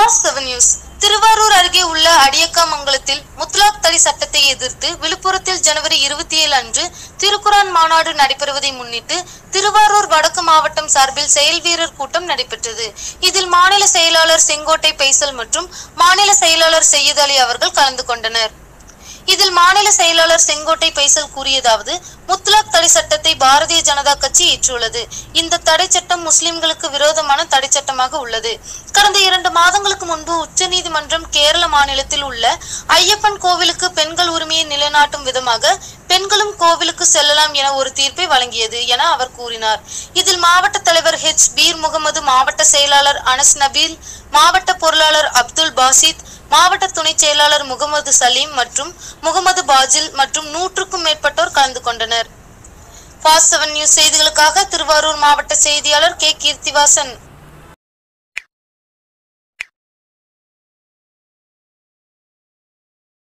fast seven news Thiruvarur அருகே உள்ள அடியக்காமங்கலத்தில் முத்தலாக் தடை சட்டத்தை எதிர்த்து விழுப்புரத்தில் ஜனவரி இருபத்தி ஏழு அன்று திருக்குரான் மாநாடு நடைபெறுவதை முன்னிட்டு திருவாரூர் வடக்கு மாவட்டம் சார்பில் செயல் வீரர் கூட்டம் நடைபெற்றது இதில் மாநில செயலாளர் செங்கோட்டை பைசல் மற்றும் மாநில செயலாளர் செய்யத் அலி அவர்கள் கலந்து கொண்டனர் இதில் மாநில செயலாளர் செங்கோட்டை பைசல் கூறியதாவது முத்தலாக் தடை சட்டத்தை பாரதிய ஜனதா கட்சி ஏற்றுள்ளது இந்த தடை சட்டம் முஸ்லிம்களுக்கு விரோதமான தடை சட்டமாக உள்ளது கடந்த இரண்டு மாதங்களுக்கு முன்பு உச்சநீதிமன்றம் கேரள மாநிலத்தில் உள்ள ஐயப்பன் கோவிலுக்கு பெண்கள் உரிமையை நிலைநாட்டும் விதமாக பெண்களும் கோவிலுக்கு செல்லலாம் என ஒரு தீர்ப்பை வழங்கியது என அவர் கூறினார் இதில் மாவட்ட தலைவர் ஹெச் பீர் முகமது மாவட்ட செயலாளர் அனஸ் நபீல் மாவட்ட பொருளாளர் அப்துல் பாசித் மாவட்ட துணை செயலாளர் முகமது சலீம் மற்றும் முகமது பாஜில் மற்றும் நூற்றுக்கும் மேற்பட்டோர் கலந்து கொண்டனர் ஃபாஸ்ட் செவன் நியூஸ் செய்திகளுக்காக திருவாரூர் மாவட்ட செய்தியாளர் கே கீர்த்திவாசன்